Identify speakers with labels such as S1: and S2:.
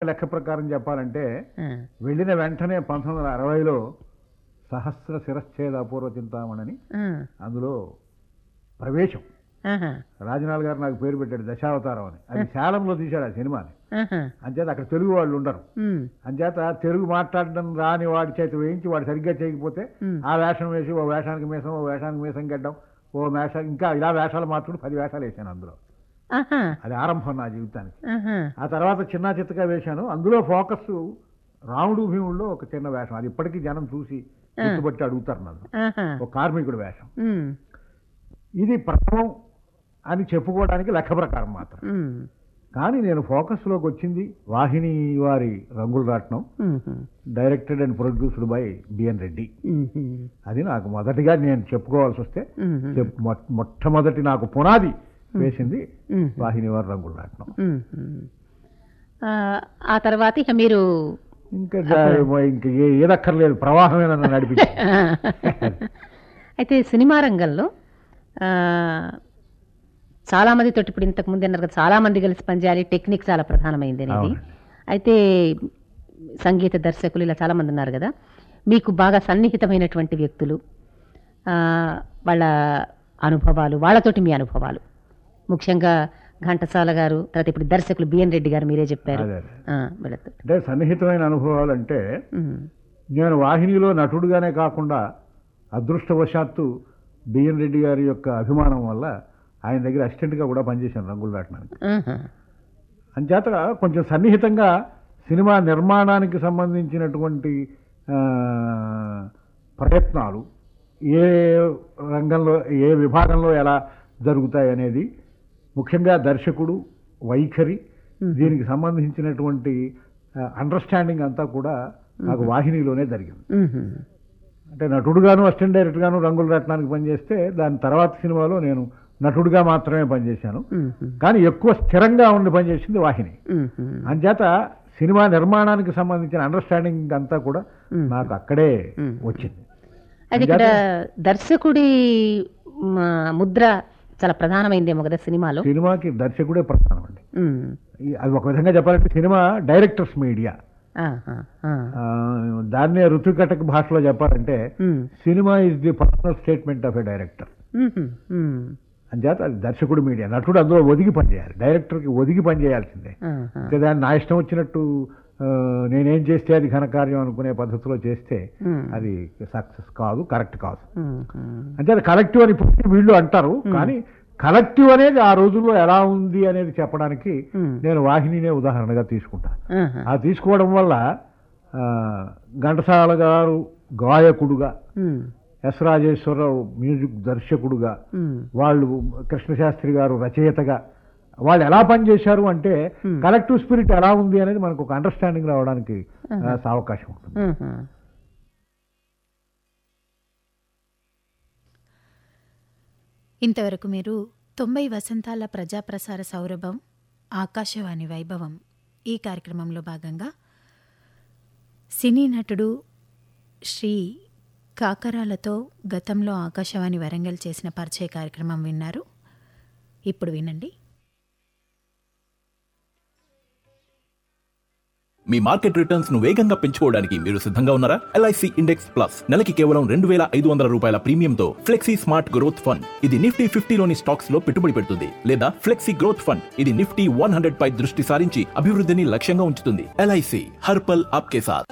S1: లెక్క ప్రకారం చెప్పాలంటే
S2: ఆ,
S1: వెళ్ళిన వెంటనే పంతొమ్మిది వందల అరవైలో సహస్ర శిరశ్చేద అపూర్వ చింతామణని
S2: ఆ,
S1: అందులో ప్రవేశం
S2: ఆహా,
S1: రాజనాల్ గారు నాకు పేరు పెట్టాడు దశావతారం అని అది శాలంలో తీశాడు ఆ సినిమాని
S2: ఆహా,
S1: అంచేత అక్కడ తెలుగు వాళ్ళు ఉండరు
S2: ఉమ్,
S1: అంచేత తెలుగు మాట్లాడడం రాని వాడి చేత వేయించి వాడు సరిగ్గా చేయకపోతే
S2: ఉమ్,
S1: ఆ వేషం వేసి ఓ వేషానికి మీసం ఓ వేషానికి మీసం గడ్డం ఓ వేషం ఇంకా ఇలా వేషాలు మార్చుకుని పది వేషాలు వేసాను అందులో
S2: ఆహా,
S1: అది ఆరంభం నా జీవితానికి
S2: ఆహా,
S1: ఆ తర్వాత చిన్న చిత్తగా వేశాను అందులో ఫోకస్ రాముడు భీముల్లో ఒక చిన్న వేషం అది ఇప్పటికీ జనం చూసి గుర్తుపట్టి అడుగుతారు నన్ను
S2: ఆహా,
S1: ఒక కార్మికుడు వేషం
S2: ఉమ్,
S1: ఇది ప్రథమం అని చెప్పుకోవడానికి లెక్క ప్రకారం మాత్రం
S2: ఉమ్,
S1: కానీ నేను ఫోకస్లోకి వచ్చింది వాహిని వారి Rangula Ratnam
S2: um,
S1: directed and produced by B N Reddy
S2: um, um,
S1: అది నాకు మొదటిగా నేను చెప్పుకోవాల్సి వస్తే
S2: ఉమ్,
S1: చెప్- మొ- మొట్టమొదటి నాకు పునాది వేసింది
S2: ఉమ్,
S1: వాహిని వారి రంగుల రాట్నం
S2: ఉమ్, ఉమ్. ఆ, ఆ తర్వాత ఇక మీరు
S1: ఇంకా జా- ఇంకా ఏ- ఏదక్కర్లేదు ప్రవాహమే నన్ను నడిపించింది
S2: అయితే సినిమా రంగంలో ఆ, చాలా మంది తోటి ఇప్పుడు ఇంతకు ముందు అన్నారు కదా చాలా మంది కలిసి పనిచేయాలి టెక్నిక్ చాలా ప్రధానమైంది అనేది
S1: అవునండి.
S2: అయితే సంగీత దర్శకులు ఇలా చాలా మంది ఉన్నారు కదా మీకు బాగా సన్నిహితమైనటువంటి వ్యక్తులు ఆ, వాళ్ళ అనుభవాలు వాళ్ళతోటి మీ అనుభవాలు ముఖ్యంగా ఘంటసాల గారు తర్వాత ఇప్పుడు దర్శకులు బిఎన్ రెడ్డి గారు మీరే చెప్పారు
S1: అదే అదే.
S2: ఆ, వీళ్ళతో
S1: అంటే సన్నిహితమైన అనుభవాలు అంటే
S2: ఉమ్,
S1: నేను వాహినిలో నటుడుగానే కాకుండా అదృష్టవశాత్తు బిఎన్ రెడ్డి గారి యొక్క అభిమానం వల్ల ఆయన దగ్గర అసిస్టెంట్గా కూడా పనిచేశాను రంగుల రాట్నానికి
S2: ఆహా,
S1: అంచేత కొంచెం సన్నిహితంగా సినిమా నిర్మాణానికి సంబంధించినటువంటి ఆ, ప్రయత్నాలు ఏ రంగంలో ఏ విభాగంలో ఎలా జరుగుతాయి అనేది ముఖ్యంగా దర్శకుడు వైఖరి దీనికి సంబంధించినటువంటి అండర్స్టాండింగ్ అంతా కూడా నాకు వాహినిలోనే జరిగింది
S2: ఉహు,
S1: అంటే నటుడుగాను అసిస్టెంట్ డైరెక్టర్గాను రంగుల రత్నానికి పనిచేస్తే దాని తర్వాత సినిమాలో నేను నటుడుగా మాత్రమే పనిచేశాను
S2: ఉహు,
S1: కానీ ఎక్కువ స్థిరంగా ఉండి పనిచేసింది వాహిని
S2: ఉహు,
S1: అంచేత సినిమా నిర్మాణానికి సంబంధించిన అండర్స్టాండింగ్ అంతా కూడా
S2: మ్మ్.
S1: నాకు అక్కడే
S2: మ్మ్.
S1: వచ్చింది
S2: అయితే ఇక్కడ దర్శకుడి మ, ముద్ర చాలా ప్రధానమైందేమో కదా సినిమాలో
S1: సినిమాకి దర్శకుడే ప్రధానం అండి
S2: ఉమ్,
S1: ఈ- అది ఒక విధంగా చెప్పాలంటే సినిమా డైరెక్టర్స్ మీడియా
S2: ఆహా, ఆ,
S1: ఆ, దాన్నే ఋతుకటక భాషలో చెప్పాలంటే
S2: um,
S1: cinema is the personal statement of a director
S2: uh, um,
S1: అంచేత అది దర్శకుడు మీడియా నటుడు అందులో ఒదిగి పనిచేయాలి డైరెక్టర్కి ఒదిగి పనిచేయాల్సిందే
S2: ఆహా,
S1: ఇంకా దాన్ని నా ఇష్టం వచ్చినట్టు ఆ, నేనేం చేస్తే అది ఘనకార్యం అనుకునే పద్ధతిలో చేస్తే
S2: ఉమ్,
S1: అది సక్సెస్ కాదు కరెక్ట్ కాదు
S2: ఉమ్, ఉమ్,
S1: అంటే అది కలెక్టివ్ అని ఇప్పుడు వీళ్ళు అంటారు కానీ కలెక్టివ్ అనేది ఆ రోజుల్లో ఎలా ఉంది అనేది చెప్పడానికి
S2: ఉమ్,
S1: నేను వాహినినే ఉదాహరణగా తీసుకుంటా
S2: ఆహా,
S1: ఆ తీసుకోవడం వల్ల ఆ, ఘంటసాల గారు గాయకుడుగా
S2: ఉమ్,
S1: ఎస్ రాజేశ్వరరావు మ్యూజిక్ దర్శకుడుగా
S2: ఉమ్,
S1: వాళ్ళు కృష్ణశాస్త్రి గారు రచయితగా వాళ్ళు ఎలా పనిచేశారు అంటే
S2: Hmm.
S1: కలెక్టివ్ స్పిరిట్ ఎలా ఉంది అనేది మనకు ఒక అండర్స్టాండింగ్ రావడానికి ఆ, అవకాశం ఉంటుంది
S2: ఆహా.
S3: ఇంతవరకు మీరు తొంభై వసంతాల ప్రజాప్రసార సౌరభం ఆకాశవాణి వైభవం ఈ కార్యక్రమంలో భాగంగా సినీ నటుడు శ్రీ కాకరాలతో గతంలో ఆకాశవాణి వరంగల్ చేసిన పరిచయ కార్యక్రమం విన్నారు ఇప్పుడు వినండి
S4: మీ మార్కెట్ రిటర్న్స్ ను వేగంగా పెంచుకోవడానికి మీరు సిద్ధంగా ఉన్నారా ఎల్ఐసి ఇండెక్స్ ప్లస్ నెలకి కేవలం రెండు వేల ఐదు వందల రూపాయల ప్రీమియంతో ఫ్లెక్సీ స్మార్ట్ గ్రోత్ ఫండ్ ఇది నిఫ్టీ ఫిఫ్టీలోని స్టాక్స్ లో పెట్టుబడి పెడుతుంది లేదా ఫ్లెక్సీ గ్రోత్ ఫండ్ ఇది నిఫ్టీ వన్ హండ్రెడ్ పై దృష్టి సారించి అభివృద్ధిని లక్ష్యంగా ఉంచుతుంది ఎల్ఐసి హర్పల్ ఆప్కే సాత్